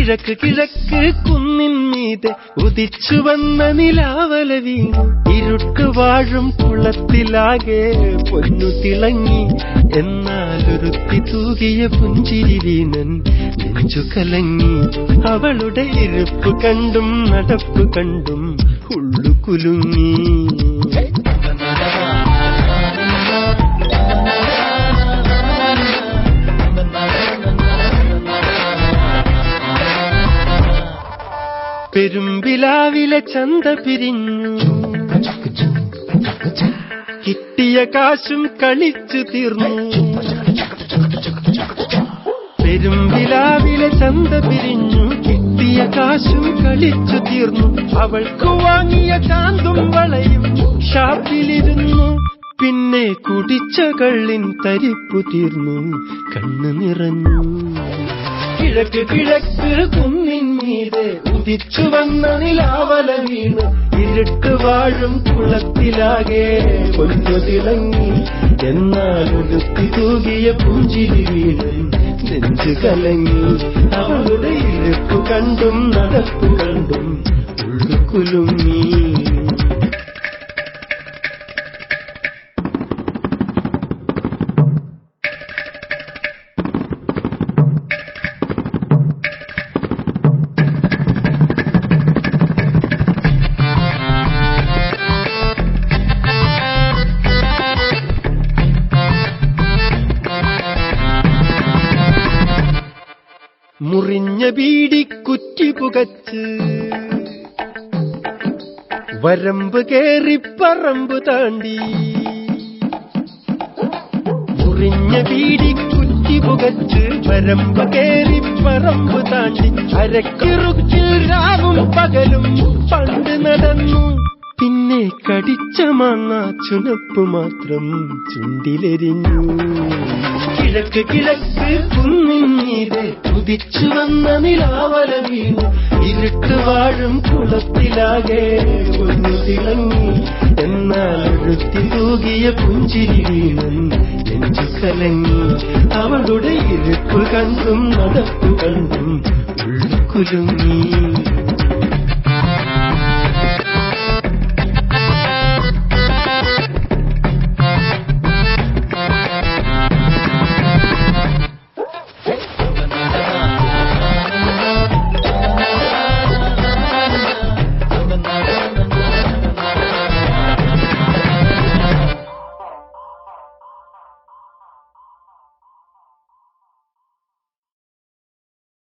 കിഴക്ക് കിഴക്ക് കുന്നിൻ മീതെ ഉദിച്ചു വന്ന നിലാവല വീണു ഇരുട്ട് വാഴും കുളത്തിലാകെ പൊന്നു തിളങ്ങി എന്നാലൊരുത്തി തൂകിയ പുഞ്ചിരി വീണൻ നെഞ്ചു കലങ്ങി അവളുടെ ഇരുപ്പ് കണ്ടും നടപ്പ് കണ്ടും ഉള്ളു കുലുങ്ങി പെരുമ്പിലാവിലെ ചന്ത പിരിഞ്ഞു കിട്ടിയ കാശും കളിച്ചു തീർന്നു പെരുമ്പിലാവിലെ ചന്ത പിരിഞ്ഞു കിട്ടിയ കാശും കളിച്ചു തീർന്നു അവൾക്ക് വാങ്ങിയ ചാന്തും വളയും ഷാപ്പിലിരുന്നു പിന്നെ കുടിച്ച കള്ളിൻ തരിപ്പു തീർന്നു കണ്ണു നിറഞ്ഞു കിഴക്ക് കിഴക്ക് കുന്നിൻ മീതെ ഉദിച്ചു വന്ന നിലാവല വീണ് ഇരുട്ട് വാഴും കുളത്തിലാകെ കൊന്നു തിളങ്ങി എന്നാൽ ഉടുത്തി തൂകിയ പുഞ്ചിരി വീണ് നെഞ്ചു കലങ്ങി അവളുടെ ഇരുപ്പ് കണ്ടും നടപ്പു കണ്ടും ഉള്ളു കുലുങ്ങി മുറിഞ്ഞ ബീഡി കുറ്റി പുകച്ച് വരമ്പ് കേറി പറമ്പ് താണ്ടി മുറിഞ്ഞ ബീഡി കുറ്റി പുകച്ച് വരമ്പ് കേറി പറമ്പ് താണ്ടി അരക്കിറുക്കിൽ രാവും പകലും പണ്ട് നടന്നു പിന്നെ കടിച്ച മാങ്ങ ചുനപ്പ് മാത്രം ചുണ്ടിലെരിഞ്ഞു കിഴക്ക് കിഴക്ക് കുന്നിൻ മീതെ ഉദിച്ചു വന്ന നിലാവല വീണു ഇരുട്ട് വാഴും കുളത്തിലാകെ ഒന്ന് തിളങ്ങി എന്നാൽ ഒഴുത്തി തൂകിയ പുഞ്ചിരി വീണൻ നെഞ്ചു കലങ്ങി അവളുടെ ഇരുപ്പ് കണ്ടും നടപ്പു കണ്ടും ഉള്ളുകുലുങ്ങി